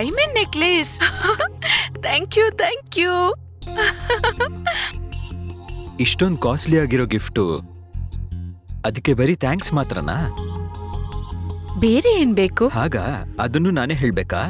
Diamond necklace thank you thank you ಇಷ್ಟೊಂದು costly ಆಗಿರೋ gift ಅದಕ್ಕೆ ಬರೀ ಥ್ಯಾಂಕ್ಸ್ ಮಾತ್ರನಾ ಬೇರೆ ಏನ್ ಬೇಕು ಹಾಗ ಅದನ್ನು ನಾನೇ ಹೇಳ್ಬೇಕಾ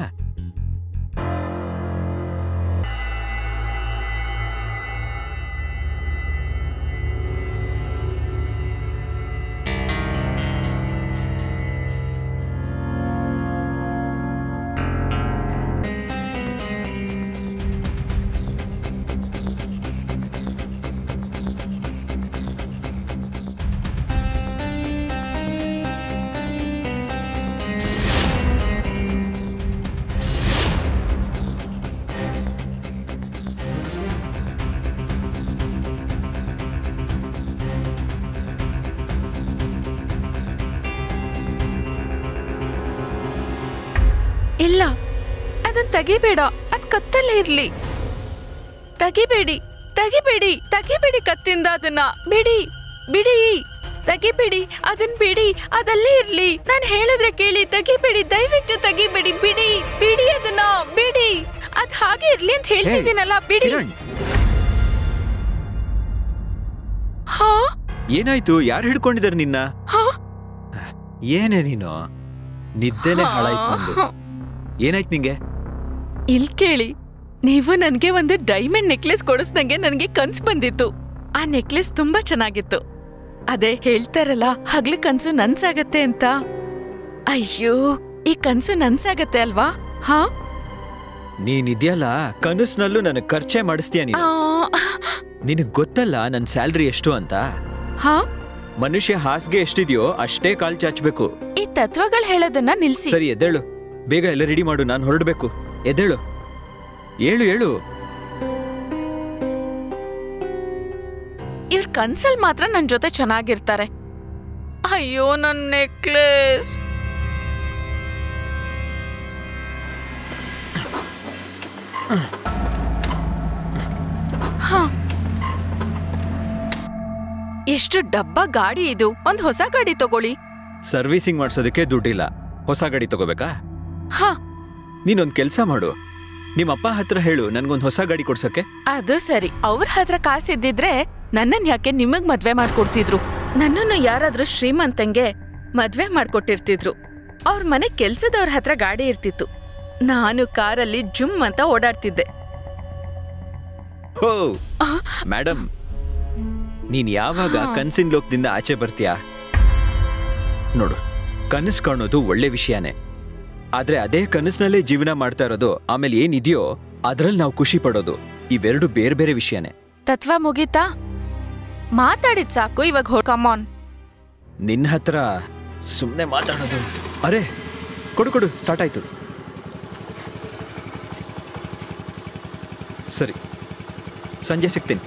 ಇಲ್ಲ ಅದನ್ ತೆಗಿಬೇಡ ಅದ್ ಕತ್ತಲ್ಲೇ ಇರ್ಲಿ ತೆಗಿಬೇಡಿ ತೆಗಿಬೇಡಿ ತೆಗಿಬೇಡಿ ಕತ್ತಿಂದ ಅದನ್ನ ಬಿಡಿ ಬಿಡಿ ತೆಗಿಬೇಡಿ ಅದನ್ ಬಿಡಿ ಅದಲ್ಲೇ ಇರ್ಲಿ ನಾನ್ ಹೇಳಿದ್ರೆ ಕೇಳಿ ತೆಗಿಬೇಡಿ ದಯವಿಟ್ಟು ತೆಗಿಬೇಡಿ ಬಿಡಿ ಬಿಡಿ ಅದನ್ನ ಬಿಡಿ ಅದ್ ಹಾಗೆ ಇರ್ಲಿ ಅಂತ ಹೇಳ್ತಿದ್ದೀನಲ್ಲ ಬಿಡಿ ಕಿರಣ್ ಹಾ ಏನಾಯ್ತು ಯಾರು ಹಿಡ್ಕೊಂಡಿದಾರೆ ನಿನ್ನ ಹಾ ಏನೇ ನೀನು ನಿದ್ದೆನೆ ಹಾಳಾಯ್ತು ನಂದು ಏನಾಯ್ತು ನಿಂಗೆ ಇಲ್ ಕೇಳಿ ನೀವು ನನ್ಗೆ ಒಂದು ಡೈಮಂಡ್ ನೆಕ್ಲೆಸ್ ಕೊಡಿಸ್ದಂಗೆ ನನ್ಗೆ ಕನ್ಸ್ ಬಂದಿತ್ತು ಆ ನೆಕ್ಲೆಸ್ ತುಂಬಾ ಚೆನ್ನಾಗಿತ್ತು ಅದೇ ಹೇಳ್ತಾರಲ್ಲ ಹಗ್ಲು ಕನ್ಸು ನನ್ಸಾಗತ್ತೆ ಅಂತ ಅಯ್ಯೋ ಈ ಕನ್ಸು ನನ್ಸಾಗತ್ತೆ ಅಲ್ವಾ ಹಾ ನೀನಿದ್ಯಲ್ಲ ಕನಸ್ನಲ್ಲೂ ನನಗ್ ಖರ್ಚೆ ಮಾಡಿಸ್ತೀಯ ನೀನು ಆ, ನಿನಗ್ ಗೊತ್ತಲ್ಲ ನನ್ ಸ್ಯಾಲ್ರಿ ಎಷ್ಟು ಅಂತ ಹಾ ಮನುಷ್ಯ ಹಾಸ್ಗೆ ಎಷ್ಟಿದ್ಯೋ ಅಷ್ಟೇ ಕಾಲ್ ಚಾಚ್ಬೇಕು ಈ ತತ್ವಗಳು ಹೇಳೋದನ್ನ ನಿಲ್ಸಿ ಸರಿ ಎದ್ದೇಳು ಬೇಗ ಎಲ್ಲ ರೆಡಿ ಮಾಡು ನಾನು ಹೊರಡ್ಬೇಕು ಎದ್ದೇಳು ಏಳು ಏಳು ಇವ್ರ ಕನ್ಸಲ್ ಮಾತ್ರ ನನ್ ಜೊತೆ ಚೆನ್ನಾಗಿರ್ತಾರೆ ಅಯ್ಯೋ ನನ್ ನೆಕ್ಲೆಸ್ ಹ. ಎಷ್ಟು ಡಬ್ಬ ಗಾಡಿ ಇದು ಒಂದ್ ಹೊಸ ಗಾಡಿ ತಗೊಳ್ಳಿ ಸರ್ವಿಸಿಂಗ್ ಮಾಡ್ಸೋದಕ್ಕೆ ದುಡ್ಡಿಲ್ಲ ಹೊಸ ಗಾಡಿ ತಗೋಬೇಕಾ ಹ ನೀನೊಂದ್ ಕೆಲ್ಸ ಮಾಡು ನಿಮ್ಮಪ್ಪ ಹತ್ರ ಹೇಳು ನನ್ಗೊಂದ್ ಹೊಸ ಗಾಡಿ ಕೊಡ್ಸಕ್ಕೆ ಅದು ಸರಿ ಅವ್ರ ಹತ್ರ ಕಾಸಿದ್ದಿದ್ರೆ ನನ್ನನ್ ಯಾಕೆ ನಿಮಗ್ ಮದ್ವೆ ಮಾಡ್ಕೊಡ್ತಿದ್ರು ನನ್ನನ್ನು ಯಾರಾದ್ರೂ ಶ್ರೀಮಂತಂಗೆ ಮದ್ವೆ ಮಾಡ್ಕೊಟ್ಟಿರ್ತಿದ್ರು ಅವ್ರ ಮನೆ ಕೆಲ್ಸದವ್ರ ಹತ್ರ ಗಾಡಿ ಇರ್ತಿತ್ತು ನಾನು ಕಾರಲ್ಲಿ ಜುಮ್ ಅಂತ ಓಡಾಡ್ತಿದ್ದೆ ಹೋ ಮೇಡಮ್ ನೀನ್ ಯಾವಾಗ ಹಾ. ಕನ್ಸಿನ ಲೋಕದಿಂದ ಆಚೆ ಬರ್ತೀಯಾ ನೋಡು ಕನಸು ಕಾಣೋದು ಒಳ್ಳೆ ವಿಷಯನೇ ಆದ್ರೆ ಅದೇ ಕನಸಿನಲ್ಲೇ ಜೀವನ ಮಾಡ್ತಾ ಇರೋದು ಆಮೇಲೆ ಏನಿದೆಯೋ ಅದ್ರಲ್ಲಿ ನಾವು ಖುಷಿ ಪಡೋದು ಇವೆರಡು ಬೇರೆ ಬೇರೆ ವಿಷಯನೇ ತತ್ವ ಮುಗೀತಾ ಮಾತಾಡಿದ್ ಸಾಕು ಇವಾಗ ಹೋ ಕಮಾನ್ ನಿನ್ನ ಹತ್ರ ಸುಮ್ಮನೆ ಮಾತಾಡೋದು ಅರೆ ಕೊಡು ಕೊಡು ಸ್ಟಾರ್ಟ್ ಆಯ್ತು ಸರಿ ಸಂಜೆ ಸಿಗ್ತೀನಿ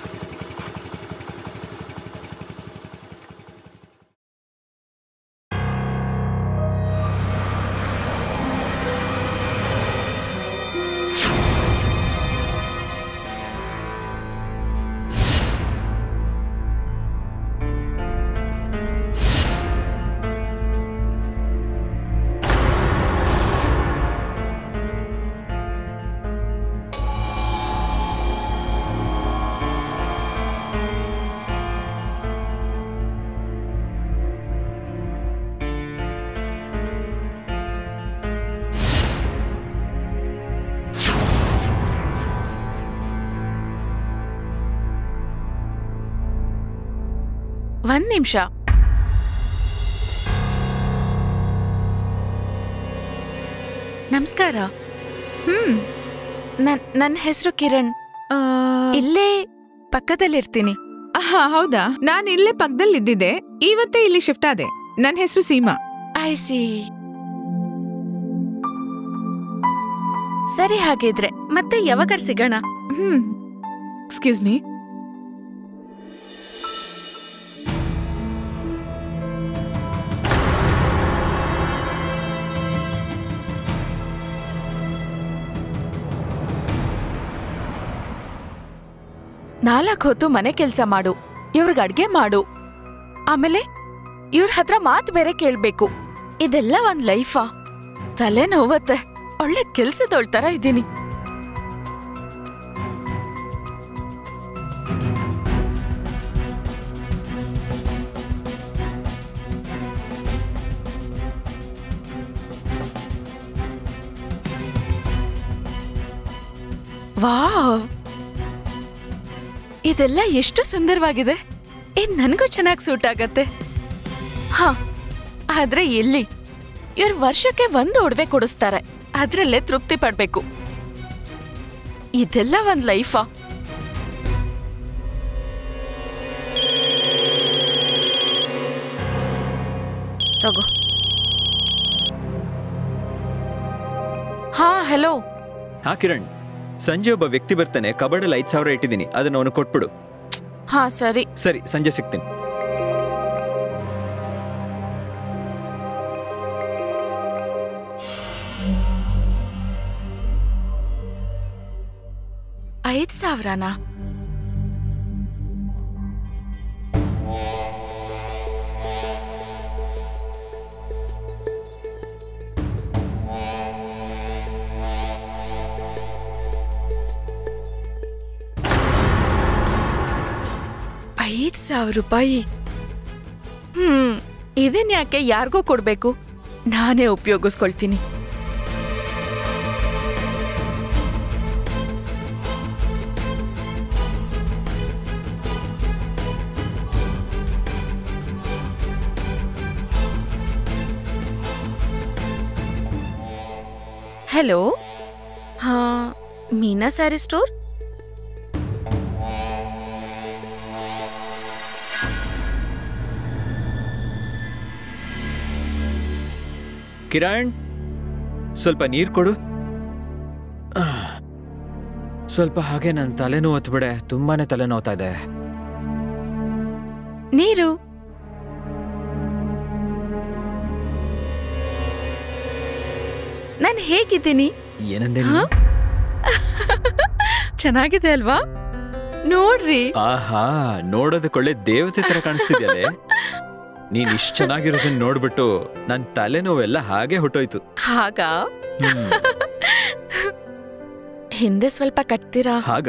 ಒಂದ್ ನಿಮಿಷ ನಮಸ್ಕಾರ ಹ್ಮ್ ನನ್ ನನ್ನ ಹೆಸರು ಕಿರಣ್ ಆ, ಇಲ್ಲೇ ಪಕ್ಕದಲ್ಲಿರ್ತೀನಿ ಆಹಾ, ಹೌದಾ ನಾನು ಇಲ್ಲೇ ಪಕ್ಕದಲ್ಲಿ ಇದ್ದಿದ್ದೆ ಇವತ್ತೇ ಇಲ್ಲಿ ಶಿಫ್ಟ್ ಆದೆ ನನ್ನ ಹೆಸರು ಸೀಮಾ ಐ ಸಿ ಸರಿ ಹಾಗಿದ್ರೆ ಮತ್ತೆ ಯಾವಾಗಾರ ಸಿಗೋಣ ಹ್ಮ್ ಎಕ್ಸ್ಕ್ಯೂಸ್ ಮೀ ನಾಲ್ಕು ಹೊತ್ತು ಮನೆ ಕೆಲ್ಸ ಮಾಡು ಇವ್ರಿಗೆ ಅಡ್ಗೆ ಮಾಡು ಆಮೇಲೆ ಇವ್ರ ಹತ್ರ ಮಾತ್ ಬೇರೆ ಕೇಳ್ಬೇಕು ಇದೆಲ್ಲ ಒಂದ್ ಲೈಫಾ ತಲೆ ನೋವತ್ತೆ ಒಳ್ಳೆ ಕೆಲ್ಸದೋಳ್ ತರ ಇದ್ದೀನಿ ವಾವ್ ಇದೆಲ್ಲ ಎಷ್ಟು ಸುಂದರವಾಗಿದೆ ಇದು ನನಗೂ ಚೆನ್ನಾಗಿ ಸೂಟ್ ಆಗತ್ತೆ ಹಾ ಆದ್ರೆ ಎಲ್ಲಿ ಇವ್ರು ವರ್ಷಕ್ಕೆ ಒಂದು ಒಡವೆ ಕೊಡಿಸ್ತಾರೆ ಅದ್ರಲ್ಲೇ ತೃಪ್ತಿ ಪಡ್ಬೇಕು ಇದೆಲ್ಲ ಒಂದ್ ಲೈಫಾ ತಗೋ ಹಾ ಹೆಲೋ ಹಾ ಕಿರಣ್ ಸಂಜೆ ಒಬ್ಬ ವ್ಯಕ್ತಿ ಬರ್ತಾನೆ ಕಬಡಲ್ಲಿ ಐದ್ ಸಾವಿರ ಇಟ್ಟಿದ್ದೀನಿ ಅದನ್ನ ಅವನು ಕೊಟ್ಬಿಡು ಹಾ ಸರಿ ಸರಿ ಸಂಜೆ ಸಿಗ್ತೀನಿ ಐದ್ ಸಾವಿರನಾ ಐದ್ ಸಾವಿರ ರೂಪಾಯಿ ಹ್ಮ್ ಇದನ್ ಯಾಕೆ ಯಾರಿಗೋ ಕೊಡ್ಬೇಕು ನಾನೇ ಉಪಯೋಗಿಸ್ಕೊಳ್ತೀನಿ ಹಲೋ ಹಾ ಮೀನಾ ಸ್ಯಾರಿ ಸ್ಟೋರ್ ಕಿರಣ್ ಸ್ವಲ್ಪ ನೀರ್ ಕೊಡು ಆಹ್. ಸ್ವಲ್ಪ ಹಾಗೆ ನನ್ನ ತಲೆನೋವು ಹೊತ್ಬಿಡೆ ತುಂಬಾನೇ ತಲೆನೋವ್ತಾ ಇದೆ ನೀರು ನಾನು ಹೇಗಿದ್ದೀನಿ ಏನಂದೆ ಹಾ? ಚೆನ್ನಾಗಿದೆ ಅಲ್ವಾ ನೋಡ್ರಿ ಆಹಾ ನೋಡೋದಕ್ಕೊಳ್ಳೆ ದೇವತೆ ತರ ಕಾಣಿಸ್ತಿದ್ಯಲೆ ನೀನ್ ಇಷ್ಟ ಚೆನ್ನಾಗಿರೋದನ್ನ ನೋಡ್ಬಿಟ್ಟು ನನ್ ತಲೆನೋವೆಲ್ಲ ಹಾಗೆ ಹೊಟ್ಟೋಯ್ತು ಹಾಗ ಹ್ಮ್. ಹಿಂದೆ ಸ್ವಲ್ಪ ಕಟ್ತೀರಾ ಹಾಗ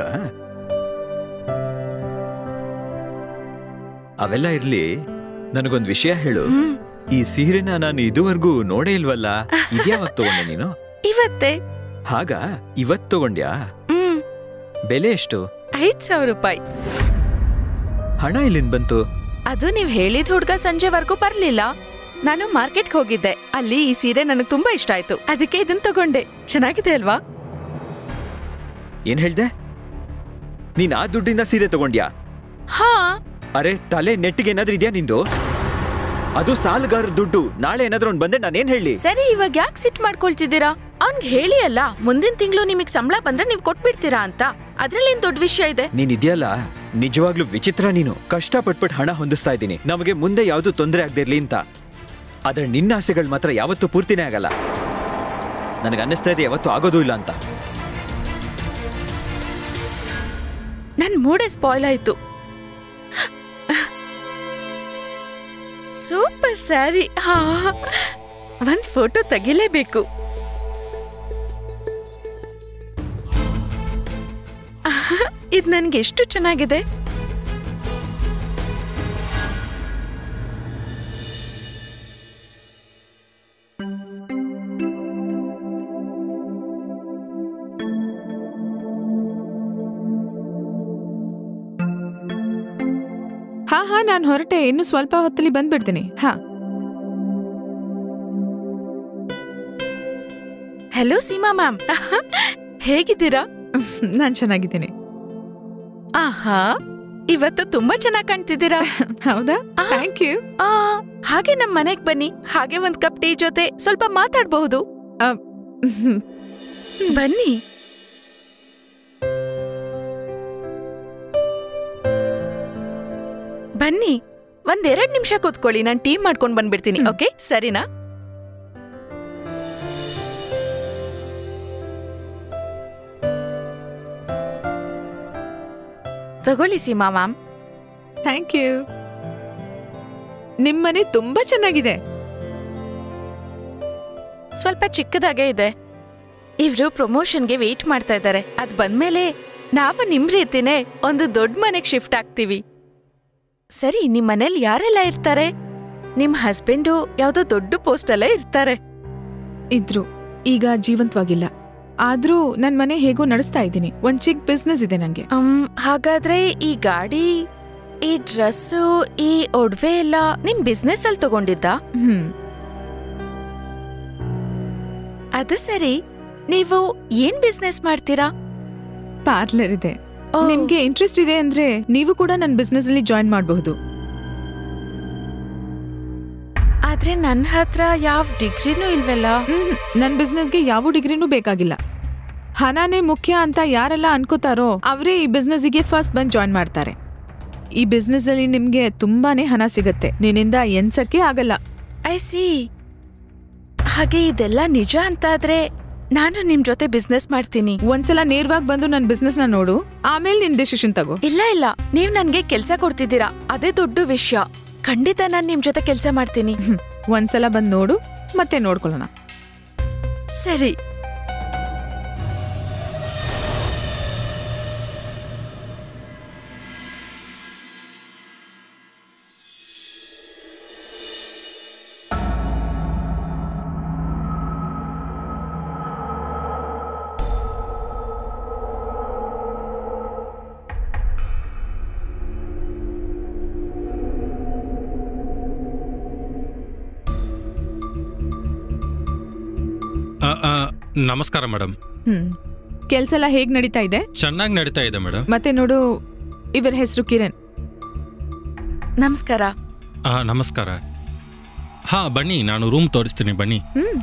ಅವೆಲ್ಲ ಇರ್ಲಿ ನನಗೊಂದ್ ವಿಷಯ ಹೇಳು ಹ್ಮ್ ಈ ಸೀರೆನ ನಾನು ಇದುವರೆಗೂ ನೋಡೇ ಇಲ್ವಲ್ಲ ಇದ್ಯಾವಾಗ ತಗೊಂಡೆ ನೀನು ಇವತ್ತೆ ಹಾಗ ಇವತ್ ತಗೊಂಡ್ಯಾ ಹ್ಮ್ ಬೆಲೆ ಎಷ್ಟು ಐದ್ ಸಾವಿರ ರೂಪಾಯಿ ಹಣ ಇಲ್ಲಿಂದ ಬಂತು ಅದು ನೀವ್ ಹೇಳಿದ ಹುಡ್ಗ ಸಂಜೆವರೆಗೂ ಬರ್ಲಿಲ್ಲ ನಾನು ಮಾರ್ಕೆಟ್ಗೆ ಹೋಗಿದ್ದೆ ಅಲ್ಲಿ ಈ ಸೀರೆ ನನಗೆ ತುಂಬಾ ಇಷ್ಟ ಆಯ್ತು ಅದಕ್ಕೆ ಇದನ್ ತಗೊಂಡೆ ಚೆನ್ನಾಗಿದೆ ಅಲ್ವಾ ಏನ್ ಹೇಳ್ದೆ ನೀನ್ ಆ ದುಡ್ಡಿಂದ ಸೀರೆ ತಗೊಂಡ್ಯಾ ಹಾ ಅರೆ ತಲೆ ನೆಟ್ಟಿಗೆ ಏನಾದ್ರೂ ಇದ್ಯಾ ನಿಂದು ಅದು ಸಾಲಗಾರ ದುಡ್ಡು ನಾಳೆ ಏನಾದ್ರೂ ಅವ್ನು ಬಂದೆ ನಾನೇನ್ ಹೇಳಿ ಸರಿ ಇವಾಗ ಯಾಕೆ ಸಿಟ್ ಮಾಡ್ಕೊಳ್ತಿದ್ದೀರಾ ಅವ್ನ್ಗ್ ಹೇಳಿ ಅಲ್ಲ ಮುಂದಿನ ತಿಂಗಳು ನಿಮಗ್ ಸಂಬಳ ಬಂದ್ರೆ ನೀವ್ ಕೊಟ್ಬಿಡ್ತೀರಾ ಅಂತ ಅದ್ರಲ್ಲೇನ್ ದೊಡ್ಡ ವಿಷಯ ಇದೆ ನೀನ್ ಇದೆಯಲ್ಲ ನಿಜವಾಗ್ಲೂ ವಿಚಿತ್ರ ನೀನು ಕಷ್ಟ ಪಟ್ಬಿಟ್ಟು ಹಣ ಹೊಂದಿಸ್ತಾ ಇದ್ದೀನಿ ನಮಗೆ ಮುಂದೆ ಯಾವ್ದು ತೊಂದರೆ ಆಗದಿರ್ಲಿ ಅಂತ ಆದ್ರೆ ನಿನ್ನ ಆಸೆಗಳು ಮಾತ್ರ ಯಾವತ್ತೂ ಪೂರ್ತಿನೇ ಆಗಲ್ಲ ನನಗೆ ಅನ್ನಿಸ್ತಾ ಇದೆ ಯಾವತ್ತೂ ಆಗೋದೂ ಇಲ್ಲ ಅಂತ ನನ್ ಮೂಡೆ ಸ್ಪಾಯ್ಲ್ ಆಯ್ತು ಸೂಪರ್ ಸ್ಯಾರಿ ಹಾ ಒಂದ್ ಫೋಟೋ ತೆಗಿಲೇಬೇಕು ಇದು ನನ್ಗೆ ಎಷ್ಟು ಚೆನ್ನಾಗಿದೆ ಹಾ ಹಾ ನಾನು ಹೊರಟೆ ಇನ್ನು ಸ್ವಲ್ಪ ಹೊತ್ತಲ್ಲಿ ಬಂದ್ಬಿಡ್ತೀನಿ ಹಾ ಹೆಲೋ ಸೀಮಾ ಮ್ಯಾಮ್ ಹೇಗಿದ್ದೀರಾ ನಾನು ಚೆನ್ನಾಗಿದ್ದೀನಿ ಆಹಾ ಇವತ್ತು ತುಂಬಾ ಚೆನ್ನಾಗಿ ಕಾಣ್ತಿದ್ದೀರಾ ಹೌದಾ ಆ. ಥ್ಯಾಂಕ್ ಯು ಆ, ಹಾಗೆ ನಮ್ ಮನೆಗ್ ಬನ್ನಿ ಹಾಗೆ ಒಂದ್ ಕಪ್ ಟೀ ಜೊತೆ ಸ್ವಲ್ಪ ಮಾತಾಡ್ಬಹುದು ಬನ್ನಿ ಬನ್ನಿ ಒಂದೆರಡ್ ನಿಮಿಷ ಕೂತ್ಕೊಳ್ಳಿ ನಾನ್ ಟೀ ಮಾಡ್ಕೊಂಡ್ ಬಂದ್ಬಿಡ್ತೀನಿ ಹ್ಮ್. ಓಕೆ ಸರಿನಾ ತಗೊಳ್ಳಿ ಸೀಮಾ ಮ್ಯಾಮ್ ಥ್ಯಾಂಕ್ ಯು ನಿಮ್ಮನೆ ತುಂಬಾ ಚೆನ್ನಾಗಿದೆ ಸ್ವಲ್ಪ ಚಿಕ್ಕದಾಗೆ ಇದೆ ಇವ್ರು ಪ್ರಮೋಷನ್ಗೆ ವೇಟ್ ಮಾಡ್ತಾ ಇದ್ದಾರೆ ಅದ್ ಬಂದ್ಮೇಲೆ ನಾವು ನಿಮ್ ರೀತಿನೇ ಒಂದು ದೊಡ್ಡ ಮನೆಗ್ ಶಿಫ್ಟ್ ಆಗ್ತೀವಿ ಸರಿ ನಿಮ್ ಮನೇಲಿ ಯಾರೆಲ್ಲ ಇರ್ತಾರೆ ನಿಮ್ ಹಸ್ಬೆಂಡು ಯಾವ್ದೋ ದೊಡ್ಡ ಪೋಸ್ಟ್ ಅಲ್ಲೇ ಇರ್ತಾರೆ ಇದ್ರು ಈಗ ಜೀವಂತವಾಗಿಲ್ಲ ಆದ್ರೂ ನನ್ ಮನೆ ಹೇಗೋ ನಡೆಸ್ತಾ ಇದ್ದೀನಿ ಒಂದ್ ಚಿಕ್ಕ ಬಿಸ್ನೆಸ್ ಇದೆ ನಂಗೆ ಅಮ್, ಹಾಗಾದ್ರೆ ಈ ಗಾಡಿ ಈ ಡ್ರೆಸ್ಸು ಈ ಒಡವೆ ಎಲ್ಲ ನಿಮ್ ಬಿಸ್ನೆಸ್ ಅಲ್ಲಿ ತಗೊಂಡಿದ್ದ ಹ್ಮ್ ಅದು ಸರಿ ನೀವು ಏನ್ ಬಿಸ್ನೆಸ್ ಮಾಡ್ತೀರಾ ಪಾರ್ಲರ್ ಇದೆ ಓ, ನಿಮ್ಗೆ ಇಂಟ್ರೆಸ್ಟ್ ಇದೆ ಅಂದ್ರೆ ನೀವು ಕೂಡ ನನ್ನ ಬಿಸ್ನೆಸ್ ಅಲ್ಲಿ ಜಾಯಿನ್ ಮಾಡಬಹುದು ಆದ್ರೆ ನನ್ ಹತ್ರ ಯಾವ ಡಿಗ್ರಿನೂ ಇಲ್ವಲ್ಲ ನನ್ನ ಬಿಸ್ನೆಸ್ಗೆ ಯಾವ ಡಿಗ್ರಿನೂ ಬೇಕಾಗಿಲ್ಲ ಹಣನೇ ಮುಖ್ಯ ಅಂತ ಯಾರೆಲ್ಲ ಅನ್ಕೋತಾರೋ ಅವರೇ ಈ ಬಿಸ್ನೆಸ್ಗೆ ಫಸ್ಟ್ ಬಂದು ಜಾಯಿನ್ ಮಾಡ್ತಾರೆ ಈ ಬಿಸ್ನೆಸ್ ಅಲ್ಲಿ ನಿಮ್ಗೆ ತುಂಬಾನೇ ಹಣ ಸಿಗತ್ತೆ ನಿನ್ನಿಂದ ಎನ್ಸಕ್ಕೆ ಆಗಲ್ಲ ಐ ಸಿ ಹಾಗೆ ಇದೆಲ್ಲ ನಿಜ ಅಂತಾದ್ರೆ ನಾನು ನಿಮ್ ಜೊತೆ ಬಿಸ್ನೆಸ್ ಮಾಡ್ತೀನಿ ಒಂದ್ಸಲ ನೇರವಾಗಿ ಬಂದು ನನ್ನ ಬಿಸ್ನೆಸ್ ನ ನೋಡು ಆಮೇಲೆ ನಿನ್ ಡಿಸಿಷನ್ ತಗೋ ಇಲ್ಲ ಇಲ್ಲ ನೀವ್ ನನ್ಗೆ ಕೆಲ್ಸ ಕೊಡ್ತಿದ್ದೀರಾ ಅದೇ ದೊಡ್ಡ ವಿಷಯ ಖಂಡಿತ ನಾನ್ ನಿಮ್ ಜೊತೆ ಕೆಲ್ಸ ಮಾಡ್ತೀನಿ ಹ್ಮ್. ಒಂದ್ಸಲ ಬಂದು ನೋಡು ಮತ್ತೆ ನೋಡ್ಕೊಳ್ಳೋಣ ಸರಿ ಆ, ಆ, ನಮಸ್ಕಾರ ಮೇಡಮ್ ಹ್ಮ್ ಕೆಲ್ಸ ಎಲ್ಲ ಹೇಗ್ ನಡೀತಾ ಇದೆ ಚೆನ್ನಾಗಿ ನಡೀತಾ ಇದೆ ಮೇಡಮ್ ಮತ್ತೆ ನೋಡು ಇವರ ಹೆಸರು ಕಿರಣ್ ನಮಸ್ಕಾರ ಆ, ನಮಸ್ಕಾರ ಹಾ ಬನ್ನಿ ನಾನು ರೂಮ್ ತೋರಿಸ್ತೀನಿ ಬನ್ನಿ ಹ್ಮ್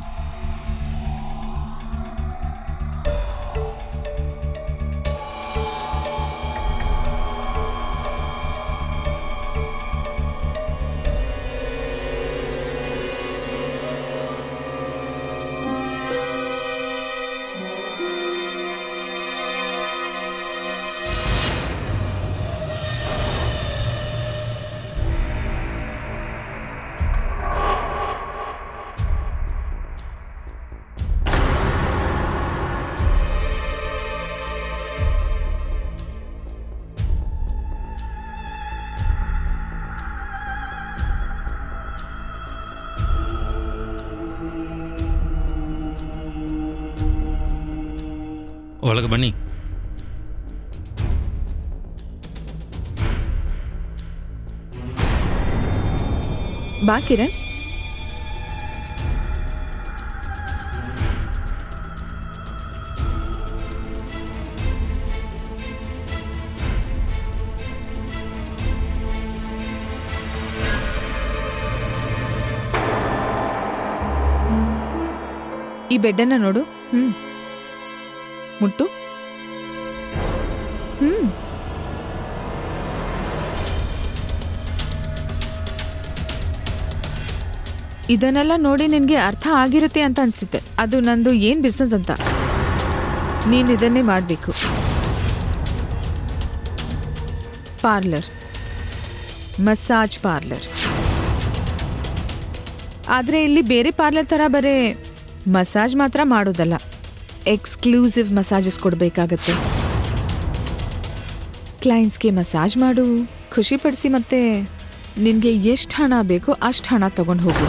ಒಳಗೆ ಬನ್ನಿ ಬಾ ಕಿರಣ್ ಈ ಬೆಡ್ಡನ್ನ ನೋಡು ಹ್ಮ್ ಮುಟ್ಟು ಹ್ಮ್ ಇದನ್ನೆಲ್ಲ ನೋಡಿ ನಿನ್ಗೆ ಅರ್ಥ ಆಗಿರುತ್ತೆ ಅಂತ ಅನ್ಸುತ್ತೆ ಅದು ನಂದು ಏನ್ ಬಿಸ್ನೆಸ್ ಅಂತ ನೀನ್ ಇದನ್ನೇ ಮಾಡಬೇಕು ಪಾರ್ಲರ್ ಮಸಾಜ್ ಪಾರ್ಲರ್ ಆದ್ರೆ ಇಲ್ಲಿ ಬೇರೆ ಪಾರ್ಲರ್ ತರ ಬರೇ ಮಸಾಜ್ ಮಾತ್ರ ಮಾಡೋದಲ್ಲ ಎಕ್ಸ್ಕ್ಲೂಸಿವ್ ಮಸಾಜಸ್ ಕೊಡಬೇಕಾಗತ್ತೆ ಕ್ಲೈಂಟ್ಸ್ಗೆ ಮಸಾಜ್ ಮಾಡು ಖುಷಿಪಡಿಸಿ ಮತ್ತೆ ನಿನಗೆ ಎಷ್ಟು ಹಣ ಬೇಕೋ ಅಷ್ಟು ಹಣ ತಗೊಂಡು ಹೋಗು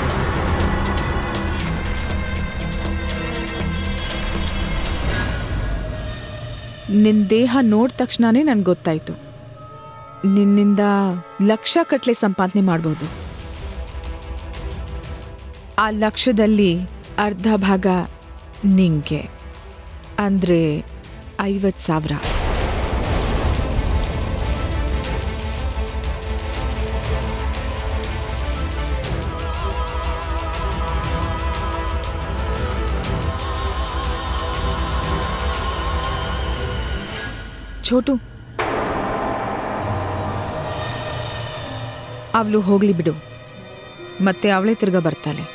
ನಿನ್ನ ದೇಹ ನೋಡಿದ ತಕ್ಷಣನೇ ನನ್ಗೆ ಗೊತ್ತಾಯ್ತು ನಿನ್ನಿಂದ ಲಕ್ಷ ಕಟ್ಲೆ ಸಂಪಾದನೆ ಮಾಡ್ಬೋದು ಆ ಲಕ್ಷದಲ್ಲಿ ಅರ್ಧ ಭಾಗ ನಿಂಗೆ ಅಂದರೆ ಐವತ್ತು ಸಾವಿರ ಛೋಟು ಅವಳು ಹೋಗ್ಲಿ ಬಿಡು ಮತ್ತೆ ಅವಳೇ ತಿರ್ಗ ಬರ್ತಾಳೆ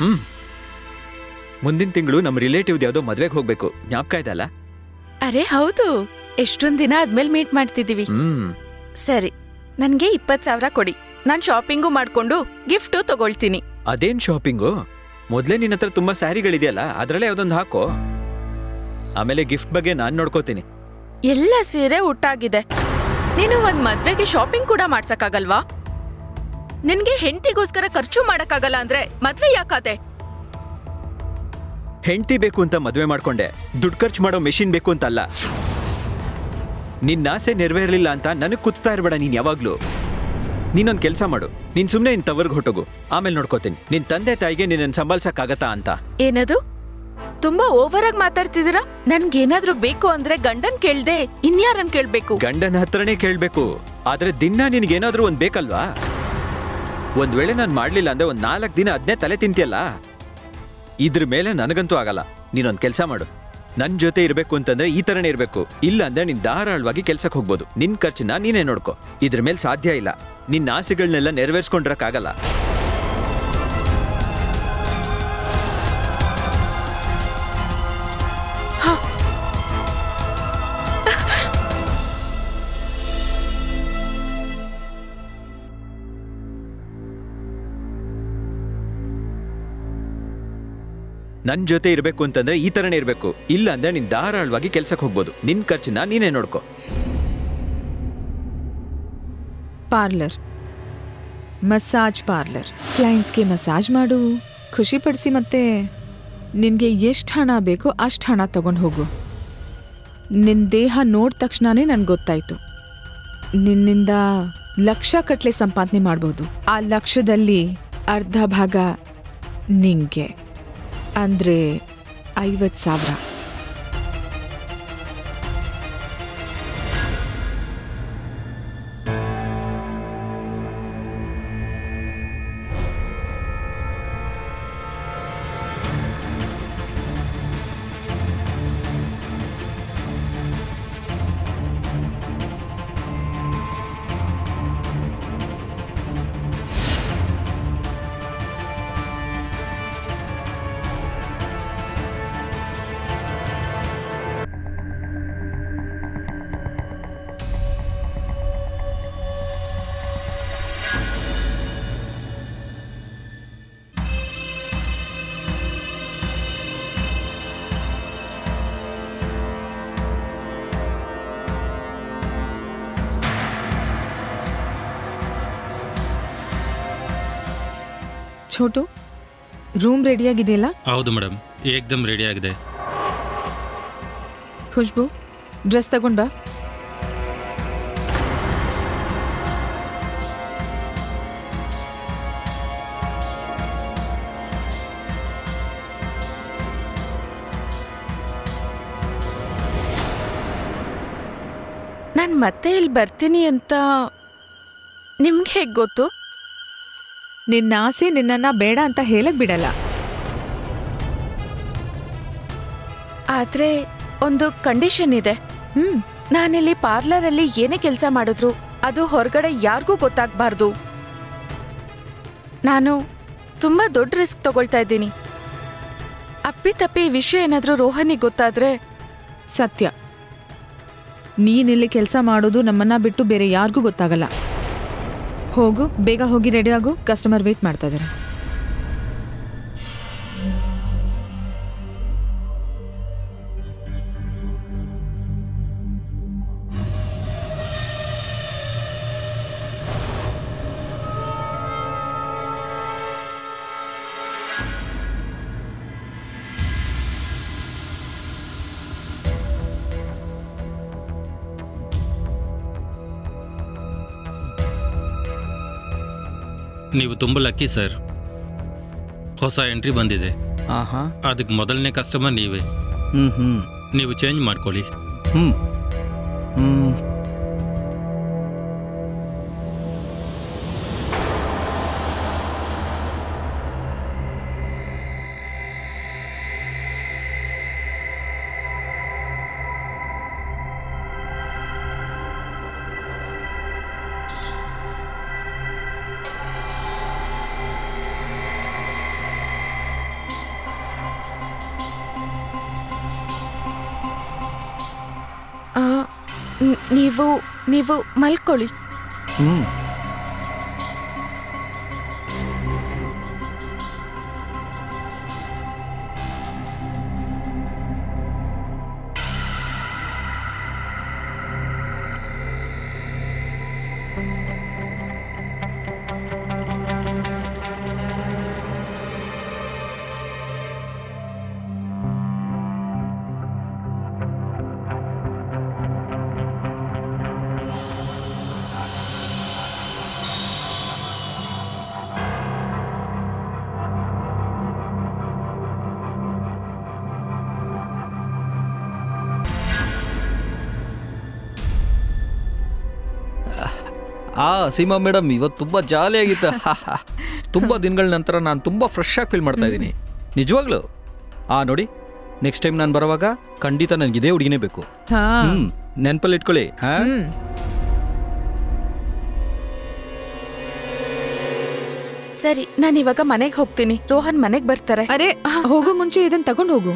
ಹ್ಮ್ ಮುಂದಿನ ತಿಂಗಳು ನಮ್ಮ ರಿಲೇಟಿವ್ದು ಯಾವುದೋ ಮದ್ವೆಗೆ ಹೋಗ್ಬೇಕು ಜ್ಞಾಪಕ ಇದಲ್ಲ ಅರೆ ಹೌದು ಎಷ್ಟೊಂದ್ ದಿನ ಆದ್ಮೇಲೆ ಮೀಟ್ ಮಾಡ್ತಿದೀವಿ ಹ್ಮ್ ಸರಿ ನನ್ಗೆ ಇಪ್ಪತ್ ಸಾವಿರ ಕೊಡಿ ನಾನ್ ಶಾಪಿಂಗು ಮಾಡ್ಕೊಂಡು ಗಿಫ್ಟು ತಗೊಳ್ತೀನಿ ಅದೇನ್ ಶಾಪಿಂಗು ಮೊದ್ಲೇ ನಿನ್ನ ಹತ್ರ ತುಂಬಾ ಸ್ಯಾರಿಗಳಿದೆಯಲ್ಲ ಅದ್ರಲ್ಲೇ ಯಾವ್ದೊಂದು ಹಾಕೋ ಆಮೇಲೆ ಗಿಫ್ಟ್ ಬಗ್ಗೆ ನಾನ್ ನೋಡ್ಕೋತೀನಿ ಎಲ್ಲ ಸೀರೆ ಊಟಾಗಿದೆ ನೀನು ಒಂದ್ ಮದ್ವೆಗೆ ಶಾಪಿಂಗ್ ಕೂಡ ಮಾಡ್ಸಕ್ಕಾಗಲ್ವಾ ನಿನ್ಗೆ ಹೆಂಡತಿಗೋಸ್ಕರ ಖರ್ಚು ಮಾಡಕ್ಕಾಗಲ್ಲ ಅಂದ್ರೆ ಮದ್ವೆ ಯಾಕಾದೆ ಹೆಂಡತಿ ಬೇಕು ಅಂತ ಮದ್ವೆ ಮಾಡ್ಕೊಂಡೆ ದುಡ್ಡು ಖರ್ಚು ಮಾಡೋ ಮೆಷಿನ್ ಬೇಕು ಅಂತ ಅಲ್ಲ ನಿನ್ನ ಆಸೆ ನೆರವೇರ್ಲಿಲ್ಲ ಅಂತ ನನಗ್ ಕುತ್ತಾ ಇರ್ಬೇಡ ನೀನ್ ಯಾವಾಗ್ಲೂ ನೀನೊಂದ್ ಕೆಲಸ ಮಾಡು ನೀನ್ ಸುಮ್ನೆ ನಿನ್ ತವರ್ಗ್ ಹೊಟ್ಟೋಗು ಆಮೇಲೆ ನೋಡ್ಕೋತೀನಿ ನಿನ್ ತಂದೆ ತಾಯಿಗೆ ನಿನ್ನ ಸಂಭಾಳ್ಸಕ್ಕಾಗತ್ತಾ ಅಂತ ಏನದು ತುಂಬಾ ಓವರ್ ಆಗಿ ಮಾತಾಡ್ತಿದ್ದೀರಾ ನನ್ಗೇನಾದ್ರೂ ಬೇಕು ಅಂದ್ರೆ ಗಂಡನ್ ಕೇಳ್ದೆ ಇನ್ಯಾರನ್ ಕೇಳ್ಬೇಕು ಗಂಡನ ಹತ್ರನೇ ಕೇಳ್ಬೇಕು ಆದ್ರೆ ದಿನ ನಿನ್ಗೇನಾದ್ರೂ ಒಂದ್ ಬೇಕಲ್ವಾ ಒಂದ್ ವೇಳೆ ನಾನ್ ಮಾಡ್ಲಿಲ್ಲ ಅಂದ್ರೆ ಒಂದ್ ನಾಲ್ಕ್ ದಿನ ಅದ್ನೇ ತಲೆ ತಿಂತಿಯಲ್ಲ ಇದ್ರ ಮೇಲೆ ನನಗಂತೂ ಆಗಲ್ಲ ನೀನೊಂದ್ ಕೆಲ್ಸ ಮಾಡು ನನ್ ಜೊತೆ ಇರ್ಬೇಕು ಅಂತಂದ್ರೆ ಈ ತರನೇ ಇರ್ಬೇಕು ಇಲ್ಲ ಅಂದ್ರೆ ನೀನ್ ಧಾರಾಳವಾಗಿ ಕೆಲ್ಸಕ್ಕೆ ಹೋಗ್ಬೋದು ನಿನ್ ಖರ್ಚನ್ನ ನೀನೇ ನೋಡ್ಕೋ ಇದ್ರ ಮೇಲೆ ಸಾಧ್ಯ ಇಲ್ಲ ನಿನ್ನ ಆಸೆಗಳನ್ನೆಲ್ಲ ನೆರವೇರ್ಸ್ಕೊಂಡ್ರಕ್ಕಾಗಲ್ಲ ನನ್ ಜೊತೆ ಇರ್ಬೇಕು ಅಂತಂದ್ರೆ ಈ ತರನೇ ಇರ್ಬೇಕು ಇಲ್ಲ ಅಂದ್ರೆ ನೀನ್ ಧಾರಾಳವಾಗಿ ಕೆಲ್ಸಕ್ಕೆ ಹೋಗ್ಬೋದು ನಿನ್ ಖರ್ಚನ್ನ ನೀನೇ ನೋಡ್ಕೋ ಪಾರ್ಲರ್ ಮಸಾಜ್ ಪಾರ್ಲರ್ ಕ್ಲೈಂಟ್ಸ್ಗೆ ಮಸಾಜ್ ಮಾಡು ಖುಷಿ ಪಡಿಸಿ ಮತ್ತೆ ನಿನಗೆ ಎಷ್ಟು ಹಣ ಬೇಕೋ ಅಷ್ಟು ಹಣ ತಗೊಂಡು ಹೋಗು ನಿನ್ನ ದೇಹ ನೋಡಿದ ತಕ್ಷಣನೇ ನನಗೆ ಗೊತ್ತಾಯ್ತು ನಿನ್ನಿಂದ ಲಕ್ಷ ಕಟ್ಲೆ ಸಂಪಾದನೆ ಮಾಡ್ಬೋದು ಆ ಲಕ್ಷದಲ್ಲಿ ಅರ್ಧ ಭಾಗ ನಿಂಗೆ ಅಂದರೆ ಐವತ್ತು ಸಾವಿರ ಛೋಟು ರೂಮ್ ರೆಡಿಯಾಗಿದೆಯಲ್ಲ ಹೌದು ಮೇಡಮ್ ಏಕ್ದಮ್ ರೆಡಿ ಆಗಿದೆ ಖುಷ್ಬು ಡ್ರೆಸ್ ತಗೊಂಡ್ ಬಾ ನಾನ್ ಮತ್ತೆ ಇಲ್ಲಿ ಬರ್ತೀನಿ ಅಂತ ನಿಮ್ಗೆ ಹೇಗ್ ಗೊತ್ತು ನಿನ್ನ ಆಸೆ ನಿನ್ನನ್ನ ಬೇಡ ಅಂತ ಹೇಳಕ್ ಬಿಡಲ್ಲ ಆದ್ರೆ ಒಂದು ಕಂಡೀಷನ್ ಇದೆ ಹ್ಮ್ ನಾನಿಲ್ಲಿ ಪಾರ್ಲರಲ್ಲಿ ಏನೇ ಕೆಲಸ ಮಾಡಿದ್ರು ಅದು ಹೊರಗಡೆ ಯಾರಿಗೂ ಗೊತ್ತಾಗ್ಬಾರ್ದು ನಾನು ತುಂಬಾ ದೊಡ್ಡ ರಿಸ್ಕ್ ತಗೊಳ್ತಾ ಇದ್ದೀನಿ ಅಪ್ಪಿ ತಪ್ಪಿ ಈ ವಿಷಯ ಏನಾದ್ರೂ ರೋಹನಿಗೆ ಗೊತ್ತಾದ್ರೆ ಸತ್ಯ ನೀನಿಲ್ಲಿ ಕೆಲಸ ಮಾಡೋದು ನಮ್ಮನ್ನ ಬಿಟ್ಟು ಬೇರೆ ಯಾರಿಗೂ ಗೊತ್ತಾಗಲ್ಲ ಹೋಗು ಬೇಗ ಹೋಗಿ ರೆಡಿ ಆಗು ಕಸ್ಟಮರ್ ವೇಟ್ ಮಾಡ್ತಾ ಇದ್ದಾರೆ ನೀವು ತುಂಬ ಲಕ್ಕಿ ಸರ್ ಹೊಸ ಎಂಟ್ರಿ ಬಂದಿದೆ ಆಹಾ ಅದಕ್ಕೆ ಮೊದಲನೇ ಕಸ್ಟಮರ್ ನೀವೇ ಹ್ಮ್ ಹ್ಮ್ ನೀವು ಚೇಂಜ್ ಮಾಡ್ಕೊಳ್ಳಿ ಹ್ಮ್ ಹ್ಮ್ ನ್- ನೀವು ನೀವು ಮಲ್ಕೊಳ್ಳಿ ಹ್ಮ್ ಆ ಸೀಮಾ ಮೇಡಮ್ ಇವತ್ತು ತುಂಬ ಜಾಲಿಯಾಗಿತ್ತು ತುಂಬ ದಿನಗಳ ನಂತರ ನಾನು ತುಂಬ ಫ್ರೆಶ್ ಆಗಿ ಫೀಲ್ ಮಾಡ್ತಾ ಇದ್ದೀನಿ ನಿಜವಾಗ್ಲು ಆ ನೋಡಿ ನೆಕ್ಸ್ಟ್ ಟೈಮ್ ನಾನು ಬರುವಾಗ ಖಂಡಿತ ನನಗೆ ಇದೇ ಹುಡುಗಿನೇ ಬೇಕು ಹಾ ಹ್ಮ್ ನೆನಪಲ್ಲಿ ಇಟ್ಕೊಳ್ಳಿ ಹಾ ಹ್ಮ್ ಸರಿ ನಾನು ಇವಾಗ ಮನೆಗೆ ಹೋಗ್ತೀನಿ ರೋಹನ್ ಮನೆಗೆ ಬರ್ತಾರೆ ಅರೆ ಹೋಗೋ ಮುಂಚೆ ಇದನ್ನ ತಗೊಂಡು ಹೋಗು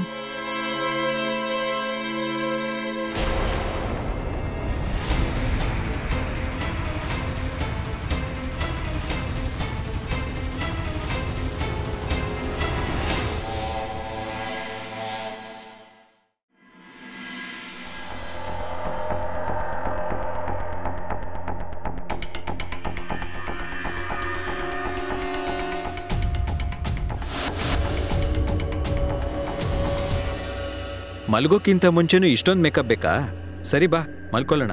ಮಲ್ಗೋಕ್ಕಿಂತ ಮುಂಚೆನೂ ಇಷ್ಟೊಂದು ಮೇಕಪ್ ಬೇಕಾ ಸರಿ ಬಾ ಮಲ್ಕೊಳ್ಳೋಣ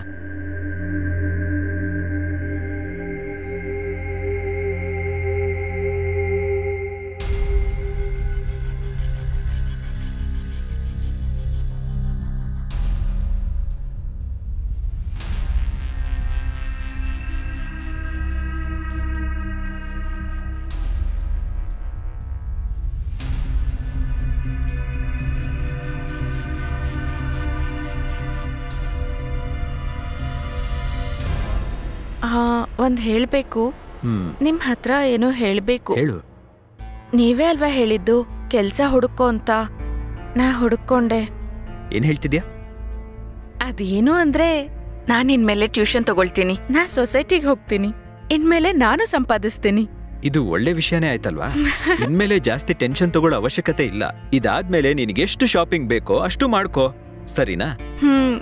ಹಾ ಒಂದ್ ಹೇಳ್ಬೇಕು ಹ್ಮ್ ನಿಮ್ ಹತ್ರ ಏನೋ ಹೇಳ್ಬೇಕು ಹೇಳು ನೀವೇ ಅಲ್ವಾ ಹೇಳಿದ್ದು ಕೆಲ್ಸ ಹುಡುಕೋ ಅಂತ ನಾ ಹುಡುಕೊಂಡೆ ಏನ್ ಹೇಳ್ತಿದ್ಯಾ ಅದೇನು ಅಂದ್ರೆ ನಾನ್ ಇನ್ಮೇಲೆ ಟ್ಯೂಷನ್ ತಗೊಳ್ತೀನಿ ನಾ ಸೊಸೈಟಿಗೆ ಹೋಗ್ತೀನಿ ಇನ್ಮೇಲೆ ನಾನು ಸಂಪಾದಿಸ್ತೀನಿ ಇದು ಒಳ್ಳೆ ವಿಷಯನೇ ಆಯ್ತಲ್ವಾ ಇನ್ಮೇಲೆ ಜಾಸ್ತಿ ಟೆನ್ಷನ್ ತಗೊಳ್ಳೋ ಅವಶ್ಯಕತೆ ಇಲ್ಲ ಇದಾದ್ಮೇಲೆ ನಿನಗೆ ಎಷ್ಟು ಶಾಪಿಂಗ್ ಬೇಕೋ ಅಷ್ಟು ಮಾಡ್ಕೋ ಸರಿನಾ ಹ್ಮ್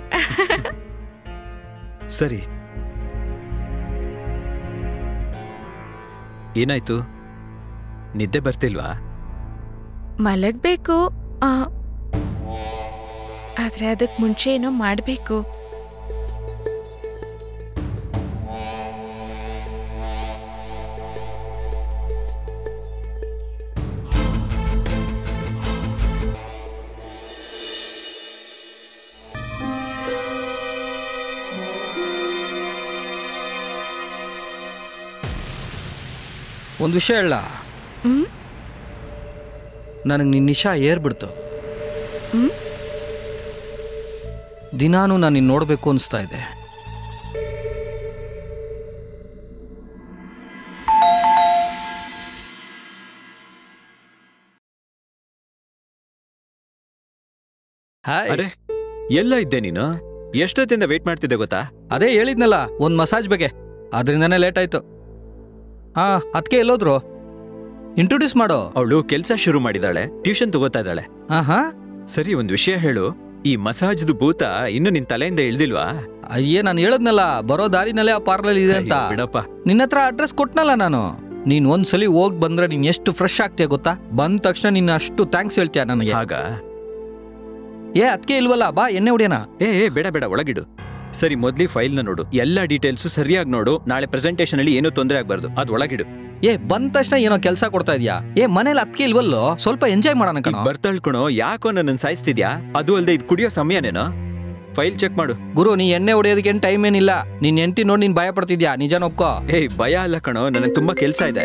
ಸರಿ ಏನಾಯ್ತು ನಿದ್ದೆ ಬರ್ತಿಲ್ವಾ ಮಲಗ್ಬೇಕು ಆ, ಆದ್ರೆ ಅದಕ್ ಮುಂಚೆ ಏನೋ ಮಾಡ್ಬೇಕು ಒಂದು ವಿಷಯ ಹೇಳ ಹ್ಮ್ ನನಗೆ ನಿನ್ನ ನಿಶಾ ಏರ್ಬಿಡ್ತು ಹ್ಮ್? ದಿನಾನು ನಾನು ನಿನ್ನ ನೋಡಬೇಕು ಅನಿಸ್ತಾ ಇದೆ ಹಾಯ್ ಅರೆ ಎಲ್ಲ ಇದ್ದೆ ನೀನು ಎಷ್ಟೊತ್ತಿಂದ ವೇಟ್ ಮಾಡ್ತಿದ್ದೆ ಗೊತ್ತಾ ಅದೇ ಹೇಳಿದ್ನಲ್ಲ ಒಂದು ಮಸಾಜ್ ಬಗ್ಗೆ ಅದರಿಂದನೇ ಲೇಟ್ ಆಯ್ತು ಹಾ ಅದಕ್ಕೆ ಎಲ್ಲೋದ್ರು ಇಂಟ್ರೊಡ್ಯೂಸ್ ಮಾಡೋ ಅವಳು ಕೆಲ್ಸ ಶುರು ಮಾಡಿದಾಳೆ ಟ್ಯೂಷನ್ ತಗೋತಾ ಇದ್ದಾಳೆ ಆಹಾ ಸರಿ ಒಂದ್ ವಿಷಯ ಹೇಳು ಈ ಮಸಾಜ್ದು ಭೂತ ಇನ್ನು ನಿನ್ ತಲೆಯಿಂದ ಇಳ್ದಿಲ್ವಾ ಅಯ್ಯೇ ನಾನು ಹೇಳದ್ನಲ್ಲ ಬರೋ ದಾರಿನಲ್ಲೇ ಆ ಪಾರ್ಲರ್ ಇದೆ ಅಂತ ಅಯ್ಯೋ, ಬಿಡಪ್ಪ ನಿನ್ನ ಹತ್ರ ಅಡ್ರೆಸ್ ಕೊಟ್ನಲ್ಲ ನಾನು ನೀನ್ ಒಂದ್ಸಲಿ ಹೋಗ್ ಬಂದ್ರೆ ನೀನ್ ಎಷ್ಟು ಫ್ರೆಶ್ ಆಗ್ತೀಯ ಗೊತ್ತಾ ಬಂದ ತಕ್ಷಣ ನಿನ್ನ ಅಷ್ಟು ಥ್ಯಾಂಕ್ಸ್ ಹೇಳ್ತೀಯ ನನಗೆ ಆಗ ಏ ಅದಕ್ಕೆ ಇಲ್ವಲ್ಲ ಬಾ ಎಣ್ಣೆ ಹೊಡಿಯೋಣ ಏ ಏ ಬೇಡ ಬೇಡ ಒಳಗಿಡು ಸರಿ ಮೊದ್ಲಿ ಫೈಲ್ ನ ನೋಡು ಎಲ್ಲ ಡೀಟೇಲ್ಸ್ ಸರಿಯಾಗಿ ನೋಡು ನಾಳೆ ಪ್ರೆಸೆಂಟೇಷನ್ ಅಲ್ಲಿ ಏನೂ ತೊಂದರೆ ಆಗ್ಬಾರ್ದು ಅದ್ ಒಳಗಿಡು ಏ ಬಂದ ತಕ್ಷಣ ಏನೋ ಕೆಲಸ ಕೊಡ್ತಾ ಇದೀಯಾ ಏ ಮನೇಲಿ ಅದಕ್ಕೆ ಇಲ್ವಲ್ಲೋ ಸ್ವಲ್ಪ ಎಂಜಾಯ್ ಮಾಡೋಣ ಈಗ ಕಣ ಬರ್ತಳ್ಕೊಣೋ ಯಾಕೋ ನನ್ನ ಸಾಯಿಸ್ತಿದ್ಯಾ ಅದು ಅಲ್ದೆ ಇದು ಕುಡಿಯೋ ಸಮಯನೇನೋ ಫೈಲ್ ಚೆಕ್ ಮಾಡು ಗುರು ನೀ ಎಣ್ಣೆ ಹೊಡಿಯೋದಕ್ಕೆ ಏನ್ ಟೈಮ್ ಏನಿಲ್ಲ ನೀನ್ ಎಂಟಿ ನೋಡಿ ನೀನ್ ಭಯ ಪಡ್ತಿದ್ಯಾ ನಿಜಾನ ಒಪ್ಕೋ ಏಯ್ ಭಯ ಅಲ್ಲ ಕಣೋ ನನಗೆ ತುಂಬಾ ಕೆಲ್ಸ ಇದೆ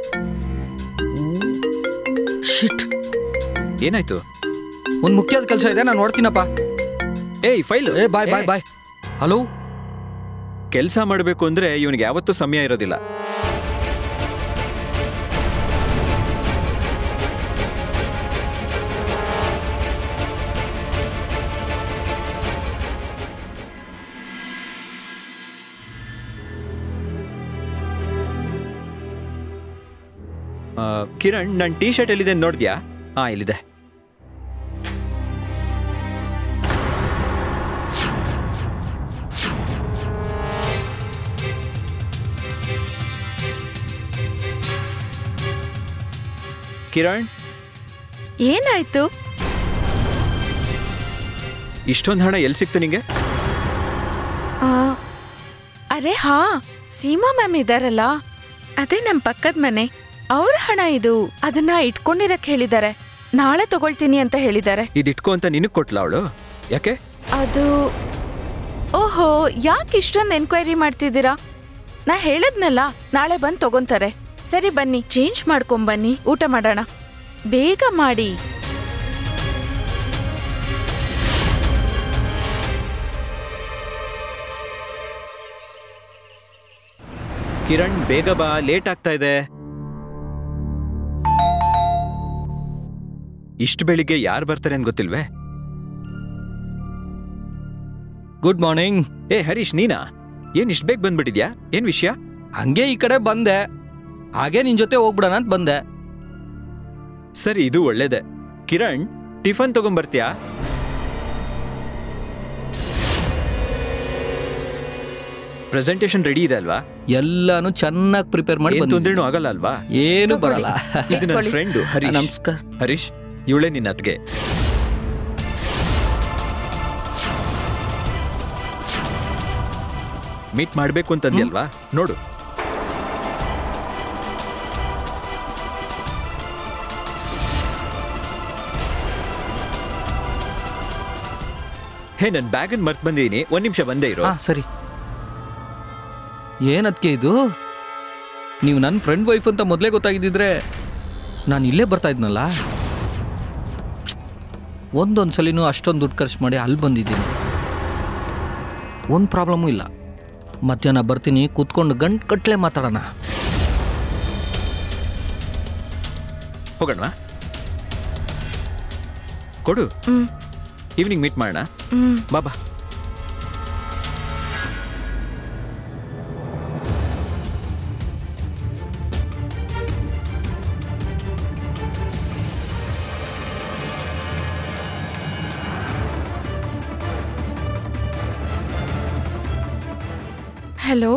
ಶಿಟ್ ಏನಾಯ್ತು ಒಂದ್ ಮುಖ್ಯವಾದ ಕೆಲಸ ಇದೆ ನಾನು ನೋಡ್ತೀನಪ್ಪ ಏಯ್ ಫೈಲ್ ಏ ಬಾಯ್ ಬಾಯ್ ಬಾಯ್ ಹಲೋ ಕೆಲಸ ಮಾಡಬೇಕು ಅಂದ್ರೆ ಇವನಿಗೆ ಯಾವತ್ತೂ ಸಮಯ ಇರೋದಿಲ್ಲ ಕಿರಣ್ ನನ್ನ ಟೀ ಶರ್ಟ್ ಎಲ್ಲಿದೆ ನೋಡ್ದ್ಯಾ ಹಾ ಇಲ್ಲಿದೆ ಕಿರಣ್ ಏನಾಯ್ತು ಇಷ್ಟೊಂದು ಹಣ ಎಲ್ಲಿ ಸಿಕ್ತು ನಿಂಗೆ ಆ, ಅರೆ ಹಾ ಸೀಮಾ ಮ್ಯಾಮ್ ಇದಾರಲ್ಲ ಅದೇ ನಮ್ ಪಕ್ಕದ ಮನೆ ಅವ್ರ ಹಣ ಇದು ಅದನ್ನ ಇಟ್ಕೊಂಡಿರಕ್ ಹೇಳಿದ್ದಾರೆ ನಾಳೆ ತಗೊಳ್ತೀನಿ ಅಂತ ಹೇಳಿದ್ದಾರೆ ಇದು ಇಟ್ಕೋ ಅಂತ ನಿನಗೆ ಕೊಟ್ಲ ಅವಳು ಯಾಕೆ ಅದು ಓಹೋ ಯಾಕೆ ಇಷ್ಟೊಂದು ಎನ್ಕ್ವೈರಿ ಮಾಡ್ತಿದ್ದೀರಾ ನಾ ಹೇಳದ್ನಲ್ಲ ನಾಳೆ ಬಂದು ತಗೊಂತಾರೆ ಸರಿ ಬನ್ನಿ ಚೇಂಜ್ ಮಾಡ್ಕೊಂಬನ್ನಿ ಊಟ ಮಾಡೋಣ ಬೇಗ ಮಾಡಿ ಕಿರಣ್ ಬೇಗ ಬಾ ಲೇಟ್ ಆಗ್ತಾ ಇದೆ ಇಷ್ಟು ಬೆಳಿಗ್ಗೆ ಯಾರು ಬರ್ತಾರೆ ಅಂತ ಗೊತ್ತಿಲ್ವೇ ಗುಡ್ ಮಾರ್ನಿಂಗ್ ಏ ಹರೀಶ್ ನೀನಾ ಏನ್ ಇಷ್ಟು ಬೇಗ ಬಂದ್ಬಿಟ್ಟಿದ್ಯಾ ಏನ್ ವಿಷಯ ಹಂಗೆ ಈ ಕಡೆ ಬಂದೆ ಹಾಗೆ ನಿನ್ ಜೊತೆ ಹೋಗ್ಬಿಡೋಣ ಅಂತ ಬಂದೆ ಸರಿ ಇದು ಒಳ್ಳೇದೆ ಕಿರಣ್ ಟಿಫನ್ ತಗೊಂಬರ್ತೀಯಾ ಪ್ರೆಸೆಂಟೇಶನ್ ರೆಡಿ ಇದೆ ಅಲ್ವಾ ಎಲ್ಲಾನು ಚೆನ್ನಾಗಿ ಪ್ರಿಪೇರ್ ಮಾಡಿ ಏನ್ ಬಂದಿದ್ದೀನಿ. ತೊಂದ್ರೆನೂ ಆಗಲ್ಲ ಅಲ್ವಾ ಏನು ತಗೊಳ್ಳಿ. ಬರಲ್ಲ ಇದು ನನ್ನ ಇಟ್ಕೊಳ್ಳಿ. ಫ್ರೆಂಡು ಹರೀಶ್ ನಮಸ್ಕಾರ ಹರೀಶ್ ಇವಳೇ ನಿನ್ನ ಅತ್ಗೆ ಮೀಟ್ ಮಾಡ್ಬೇಕು ಅಂತಂದ್ಯಲ್ವಾ ನೋಡು ಹೇ ನನ್ ಬ್ಯಾಗನ್ ಮರ್ತ್ ಬಂದಿದ್ದೀನಿ ಒಂದ್ ನಿಮಿಷ ಬಂದೇ ಇರು ಹಾ ಸರಿ ಏನದ್ಕೆ ಇದು ನೀವು ನನ್ನ ಫ್ರೆಂಡ್ ವೈಫ್ ಅಂತ ಮೊದಲೇ ಗೊತ್ತಾಗಿದ್ದಿದ್ರೆ ನಾನು ಇಲ್ಲೇ ಬರ್ತಾ ಇದ್ನಲ್ಲ ಒಂದೊಂದು ಸಲಿನೂ ಅಷ್ಟೊಂದು ದುಡ್ಡು ಖರ್ಚು ಮಾಡಿ ಅಲ್ಲಿ ಬಂದಿದ್ದೀನಿ ಒಂದು ಪ್ರಾಬ್ಲಮ್ಮು ಇಲ್ಲ ಮಧ್ಯಾಹ್ನ ಬರ್ತೀನಿ ಕೂತ್ಕೊಂಡು ಗಂಟು ಕಟ್ಲೆ ಮಾತಾಡೋಣ ಹೋಗೋಣ ಕೊಡು ಹ್ಮ್ ಈವ್ನಿಂಗ್ ಮೀಟ್ ಮಾಡೋಣ ಹ್ಮ್ ಬಾಬಾ ಹಲೋ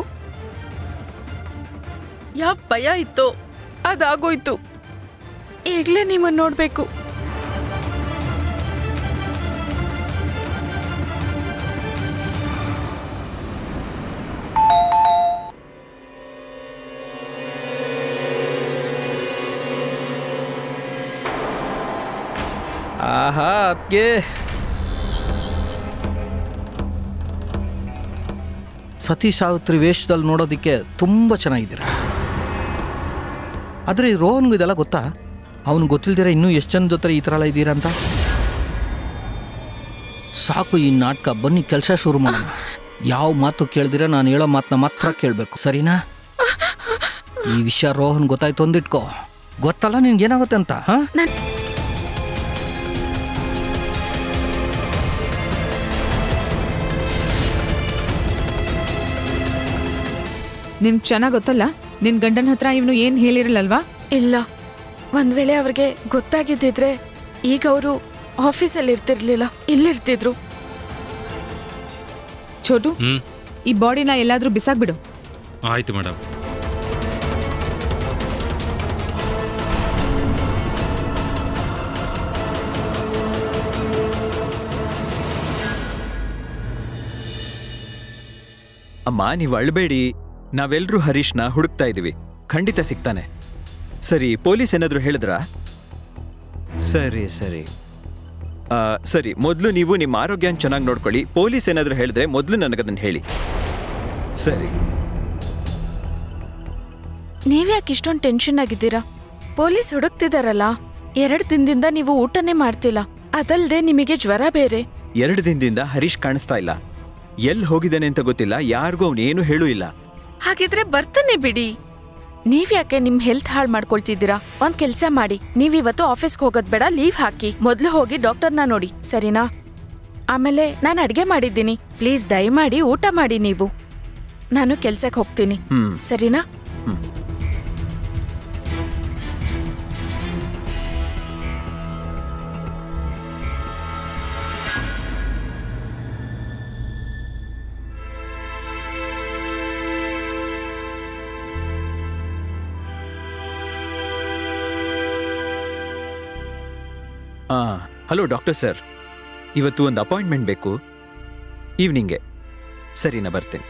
ಯಾವ ಭಯ ಇತ್ತು ಅದಾಗೋಯ್ತು ಈಗಲೇ ನಿಮ್ಮನ್ನು ನೋಡಬೇಕು ಆಹಾ ಅದಕ್ಕೆ ಸತಿ ಸಾವಿತ್ರಿ ವೇಷದಲ್ಲಿ ನೋಡೋದಕ್ಕೆ ತುಂಬ ಚೆನ್ನಾಗಿದ್ದೀರ ಆದರೆ ಈ ರೋಹನ್ಗೂ ಇದೆಲ್ಲ ಗೊತ್ತಾ ಅವನು ಗೊತ್ತಿಲ್ದಿರ ಇನ್ನೂ ಎಷ್ಟು ಜನ ಜೊತೆ ಈ ಥರ ಎಲ್ಲ ಇದ್ದೀರಾ ಅಂತ ಸಾಕು ಈ ನಾಟಕ ಬನ್ನಿ ಕೆಲಸ ಶುರು ಮಾಡೋಣ ಯಾವ ಮಾತು ಕೇಳ್ದಿರ ನಾನು ಹೇಳೋ ಮಾತನ್ನ ಮಾತ್ರ ಕೇಳಬೇಕು ಸರಿನಾ ಈ ವಿಷಯ ರೋಹನ್ ಗೊತ್ತಾಯ್ತು ಅಂದಿಟ್ಕೋ ಗೊತ್ತಲ್ಲ ನಿನ್ಗೇನಾಗುತ್ತೆ ಅಂತ ಹಾಂ ನಿನ್ ಚೆನ್ನಾಗ್ ಗೊತ್ತಲ್ಲ ನಿನ್ ಗಂಡನ ಹತ್ರ ಇವನು ಏನ್ ಹೇಳಿರಲ್ಲಲ್ವಾ ಇಲ್ಲ ಒಂದ್ ವೇಳೆ ಅವ್ರಿಗೆ ಗೊತ್ತಾಗಿದ್ದಿದ್ರೆ ಈಗ ಅವರು ಆಫೀಸಲ್ಲಿ ಇರ್ತಿರ್ಲಿಲ್ಲ ಇಲ್ಲಿರ್ತಿದ್ರು ಛೋಟು ಹ್ಮ್ ಈ ಬಾಡಿನ ಎಲ್ಲಾದ್ರೂ ಬಿಸಾಕ್ಬಿಡು ಆಯ್ತು ಮೇಡಮ್ ಅಮ್ಮ ನೀವು ಅಳ್ಬೇಡಿ ನಾವೆಲ್ಲರೂ ಹರೀಶ್ನ ಹುಡುಕ್ತಾ ಇದೀವಿ ಖಂಡಿತ ಸಿಗ್ತಾನೆ ಸರಿ ಪೊಲೀಸ್ ಏನಾದರೂ ಹೇಳಿದ್ರಾ ಸರಿ ಸರಿ ಆ, ಸರಿ ಮೊದಲು ನೀವು ನಿಮ್ಮ ಆರೋಗ್ಯನ ಚೆನ್ನಾಗಿ ನೋಡ್ಕೊಳ್ಳಿ ಪೊಲೀಸ್ ಏನಾದರೂ ಹೇಳಿದ್ರೆ ಮೊದಲು ನನಗದನ್ನು ಹೇಳಿ ಸರಿ ನೀವ್ಯಾಕೆ ಇಷ್ಟೊಂದು ಟೆನ್ಷನ್ ಆಗಿದ್ದೀರಾ ಪೊಲೀಸ್ ಹುಡುಕ್ತಿದಾರಲ್ಲ ಎರಡು ದಿನದಿಂದ ನೀವು ಊಟನೇ ಮಾಡ್ತಿಲ್ಲ ಅದಲ್ದೆ ನಿಮಗೆ ಜ್ವರ ಬೇರೆ ಎರಡು ದಿನದಿಂದ ಹರೀಶ್ ಕಾಣಿಸ್ತಾ ಇಲ್ಲ ಎಲ್ಲಿ ಹೋಗಿದ್ದಾನೆ ಅಂತ ಗೊತ್ತಿಲ್ಲ ಯಾರಿಗೂ ಅವನೇನು ಹೇಳೂ ಇಲ್ಲ ಹಾಗಿದ್ರೆ ಬರ್ತಾನೆ ಬಿಡಿ ನೀವ್ಯಾಕೆ ನಿಮ್ ಹೆಲ್ತ್ ಹಾಳು ಮಾಡ್ಕೊಳ್ತಿದ್ದೀರಾ ಒಂದ್ ಕೆಲ್ಸ ಮಾಡಿ ನೀವಿವತ್ತು ಆಫೀಸ್ಗೆ ಹೋಗೋದ್ ಬೇಡ ಲೀವ್ ಹಾಕಿ ಮೊದ್ಲು ಹೋಗಿ ಡಾಕ್ಟರ್ನ ನೋಡಿ ಸರಿನಾ ಆಮೇಲೆ ನಾನು ಅಡ್ಗೆ ಮಾಡಿದ್ದೀನಿ ಪ್ಲೀಸ್ ದಯಮಾಡಿ ಊಟ ಮಾಡಿ ನೀವು ನಾನು ಕೆಲ್ಸಕ್ಕೆ ಹೋಗ್ತೀನಿ ಹ್ಮ್ ಸರಿನಾ ಹ್ಮ್ ಆ, ಹಲೋ ಡಾಕ್ಟರ್ ಸರ್ ಇವತ್ತು ಒಂದು ಅಪಾಯಿಂಟ್ಮೆಂಟ್ ಬೇಕು ಈವ್ನಿಂಗೆ ಸರಿ ನಾ ಬರ್ತೇನೆ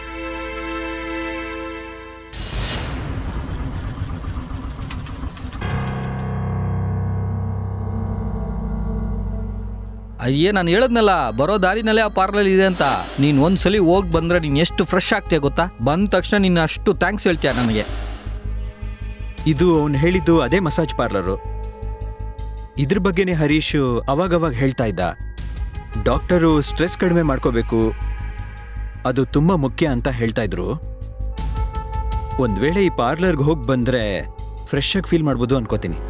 ಅಯ್ಯೇ ನಾನು ಹೇಳದ್ನಲ್ಲ ಬರೋ ದಾರಿನಲ್ಲೇ ಆ ಪಾರ್ಲರ್ ಇದೆ ಅಂತ ನೀನು ಒಂದ್ಸಲಿ ಹೋಗಿ ಬಂದ್ರೆ ನೀನು ಎಷ್ಟು ಫ್ರೆಶ್ ಆಗ್ತೀಯ ಗೊತ್ತಾ ಬಂದ ತಕ್ಷಣ ನೀನು ಅಷ್ಟು ಥ್ಯಾಂಕ್ಸ್ ಹೇಳ್ತೀಯ ನನಗೆ ಇದು ಅವನು ಹೇಳಿದ್ದು ಅದೇ ಮಸಾಜ್ ಪಾರ್ಲರು ಇದ್ರ ಬಗ್ಗೆನೇ ಹರೀಶ್ ಅವಾಗವಾಗ ಹೇಳ್ತಾ ಇದ್ದ ಡಾಕ್ಟರು ಸ್ಟ್ರೆಸ್ ಕಡಿಮೆ ಮಾಡ್ಕೋಬೇಕು ಅದು ತುಂಬ ಮುಖ್ಯ ಅಂತ ಹೇಳ್ತಾ ಇದ್ರು ಒಂದ್ ವೇಳೆ ಈ ಪಾರ್ಲರ್ಗೆ ಹೋಗಿ ಬಂದ್ರೆ ಫ್ರೆಶ್ ಆಗಿ ಫೀಲ್ ಮಾಡ್ಬೋದು ಅನ್ಕೋತೀನಿ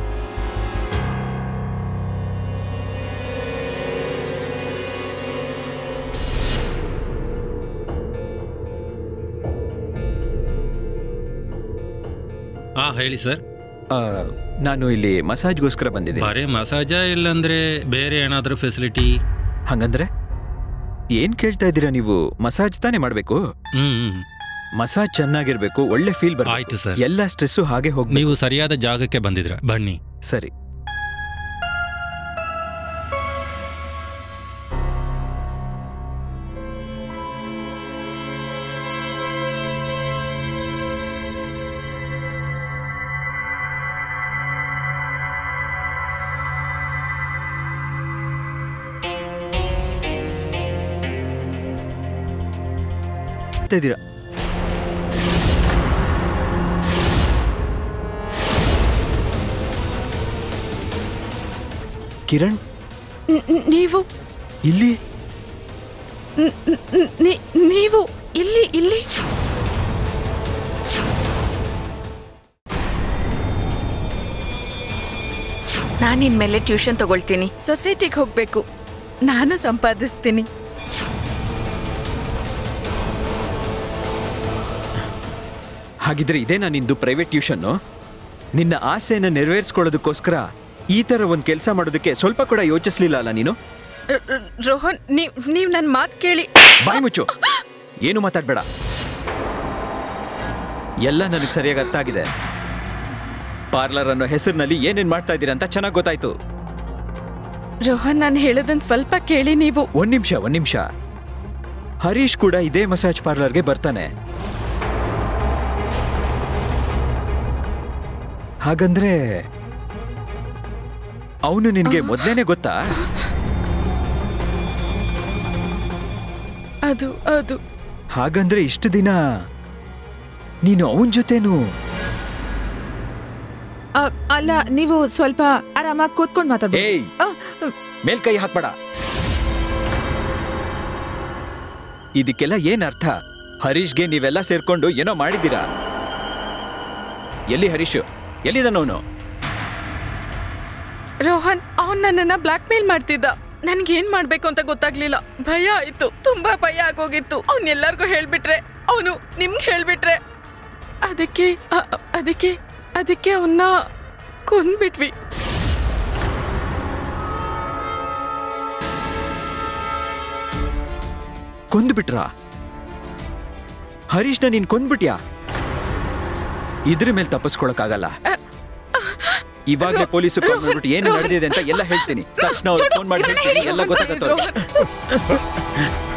ಹಾ ಹೇಳಿ ಸರ್ ಆ, ನಾನು ಇಲ್ಲಿ ಮಸಾಜ್ಗೋಸ್ಕರ ಬಂದಿದ್ದೀನಿ ಬರೀ ಮಸಾಜ ಇಲ್ಲಂದ್ರೆ ಬೇರೆ ಏನಾದರೂ ಫೆಸಿಲಿಟಿ ಹಂಗಂದ್ರೆ ಏನ್ ಕೇಳ್ತಾ ಇದ್ದೀರಾ ನೀವು ಮಸಾಜ್ ತಾನೇ ಮಾಡ್ಬೇಕು ಹ್ಮ್ ಹ್ಮ್. ಮಸಾಜ್ ಚೆನ್ನಾಗಿರ್ಬೇಕು ಒಳ್ಳೆ ಫೀಲ್ ಬರಬೇಕು ಆಯ್ತು ಸರ್ ಎಲ್ಲ ಸ್ಟ್ರೆಸ್ಸು ಹಾಗೆ ಹೋಗ್ಬೇಕು ನೀವು ಸರಿಯಾದ ಜಾಗಕ್ಕೆ ಬಂದಿದ್ರ ಬನ್ನಿ ಸರಿ ಮಾಡ್ತಾ ಇದ್ದೀರಾ ಕಿರಣ್ ನ್- ನ್- ನೀವು ಇಲ್ಲಿ ನ್- ನ್- ನಿ- ನೀವು ಇಲ್ಲಿ ಇಲ್ಲಿ ನಾನು ಇನ್ಮೇಲೆ ಟ್ಯೂಷನ್ ತಗೊಳ್ತೀನಿ ಸೊಸೈಟಿಗೆ ಹೋಗ್ಬೇಕು ನಾನು ಸಂಪಾದಿಸ್ತೀನಿ ಹಾಗಿದ್ರೆ ಇದೇನಾ ನಿಂದು ಪ್ರೈವೇಟ್ ಟ್ಯೂಷನ್ನು ನಿನ್ನ ಆಸೆನ ನೆರವೇರಿಸ್ಕೊಳ್ಳೋದಕ್ಕೋಸ್ಕರ ಈ ಥರ ಒಂದು ಕೆಲಸ ಮಾಡೋದಕ್ಕೆ ಸ್ವಲ್ಪ ಕೂಡ ಯೋಚಿಸ್ಲಿಲ್ಲ ಅಲ್ಲ ನೀನು ರ- ರ- ರೋಹನ್ ನೀವ್ ನೀವ್ ನನ್ನ ಮಾತು ಕೇಳಿ ಬಾಯಿ ಮುಚ್ಚು ಏನು ಮಾತಾಡ್ಬೇಡ ಎಲ್ಲ ನನಗೆ ಸರಿಯಾಗಿ ಅರ್ಥ ಆಗಿದೆ ಪಾರ್ಲರ್ ಅನ್ನೋ ಹೆಸರಿನಲ್ಲಿ ಏನೇನ್ ಮಾಡ್ತಾ ಇದ್ದೀರಾ ಅಂತ ಚೆನ್ನಾಗಿ ಗೊತ್ತಾಯ್ತು ರೋಹನ್ ನಾನು ಹೇಳೋದನ್ನ ಸ್ವಲ್ಪ ಕೇಳಿ ನೀವು ಒಂದ್ ನಿಮಿಷ ಒಂದ್ ನಿಮಿಷ ಹರೀಶ್ ಕೂಡ ಇದೇ ಮಸಾಜ್ ಪಾರ್ಲರ್ಗೆ ಬರ್ತಾನೆ ಹಾಗಂದ್ರೆ ಅವನು ನಿನ್ಗೆ ಮೊದ್ಲೇನೆ ಗೊತ್ತಾ ಅದು ಅದು ಹಾಗಂದ್ರೆ ಇಷ್ಟು ದಿನ ನೀನು ಅವನ ಜೊತೆನು ಅ, ಅಲ್ಲ ನೀವು ಸ್ವಲ್ಪ ಆರಾಮಾಗಿ ಕೂತ್ಕೊಂಡು ಮಾತಾಡ್ಬೋದು ಏಯ್ ಅ, ಮೇಲ್ ಕೈ ಹಾಕ್ಬೇಡ ಇದಕ್ಕೆಲ್ಲ ಏನ್ ಅರ್ಥ ಹರೀಶ್ಗೆ ನೀವೆಲ್ಲ ಸೇರ್ಕೊಂಡು ಏನೋ ಮಾಡಿದ್ದೀರಾ ಎಲ್ಲಿ ಹರೀಶ್ ಎಲ್ಲಿದ್ದಾನವನು ರೋಹನ್ ಅವನ್ ನನ್ನನ್ನ ಬ್ಲಾಕ್ ಮೇಲ್ ಮಾಡ್ತಿದ್ದ ನನ್ಗೆ ಏನ್ ಮಾಡ್ಬೇಕು ಅಂತ ಗೊತ್ತಾಗ್ಲಿಲ್ಲ ಭಯ ಆಯ್ತು ತುಂಬಾ ಭಯ ಆಗೋಗಿತ್ತು ಅವ್ನ್ ಎಲ್ಲಾರ್ಗೂ ಹೇಳ್ಬಿಟ್ರೆ ಅವನು ನಿಮ್ಗೆ ಹೇಳ್ಬಿಟ್ರೆ ಅದಕ್ಕೆ ಅ- ಅ- ಅದಕ್ಕೆ ಅದಕ್ಕೆ ಅವನ್ನ ಕೊಂದ್ಬಿಟ್ವಿ ಕೊಂದ್ಬಿಟ್ರಾ ಹರೀಶ್ನ ನೀನ್ ಕೊಂದ್ಬಿಟ್ಯಾ ಇದ್ರ ಮೇಲೆ ತಪ್ಪಿಸ್ಕೊಳಕ್ಕಾಗಲ್ಲ ಇವಾಗಲೇ ಪೊಲೀಸ್ ಕಾಲ್ ಮಾಡ್ಬಿಟ್ಟು ಏನು ನಡೆದಿದೆ ಅಂತ ಎಲ್ಲ ಹೇಳ್ತೀನಿ ತಕ್ಷಣ ಅವ್ರು ಫೋನ್ ಮಾಡಿ ಹೇಳ್ತೀನಿ ಎಲ್ಲ ಗೊತ್ತಾಗತ್ತೆ ಅವ್ರಿಗೆ. ರೋಹನ್,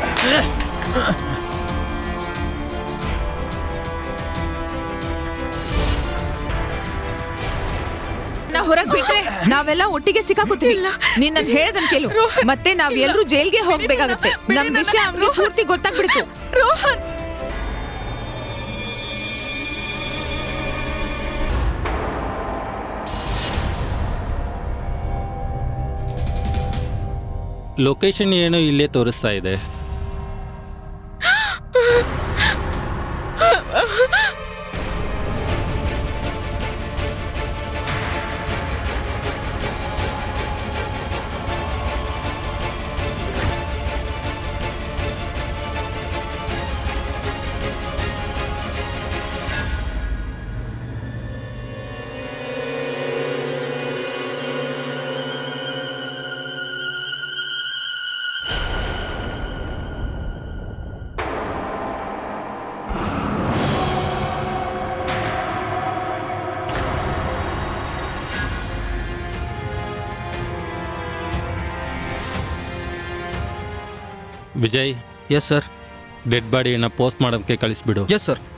ನಾ ಹೊರಗ್ ಬಿಟ್ರೆ ನಾವೆಲ್ಲ ಒಟ್ಟಿಗೆ ಸಿಕ್ಕಾಕೋತೀವಿ ಇಲ್ಲ. ನೀನ್ ನನ್ ಹೇಳ್ದನ್ ಕೇಳು ರೋಹನ್, ಮತ್ತೆ ನಾವ್ ಇಲ್ಲ. ಎಲ್ರೂ ಜೈಲ್ಗೆ ಹೋಗ್ಬೇಕಾಗತ್ತೆ ಬಿಡಿ ನಮ್ ನನ್ನ- ವಿಷಯ ಅವ್ನಿಗೆ ರೋಹನ್. ಪೂರ್ತಿ ಗೊತ್ತಾಗ್ಬಿಡ್ತು ರೋಹನ್ ಲೊಕೇಶನ್ ಏನು ಇಲ್ಲೇ ತೋರಿಸ್ತಾ ಇದೆ ವಿಜಯ್ ಎಸ್ ಸರ್ ಡೆಡ್ ಬಾಡಿಯನ್ನು ಪೋಸ್ಟ್ ಮಾಡೋದಕ್ಕೆ ಕಳಿಸ್ಬಿಡು ಎಸ್ ಸರ್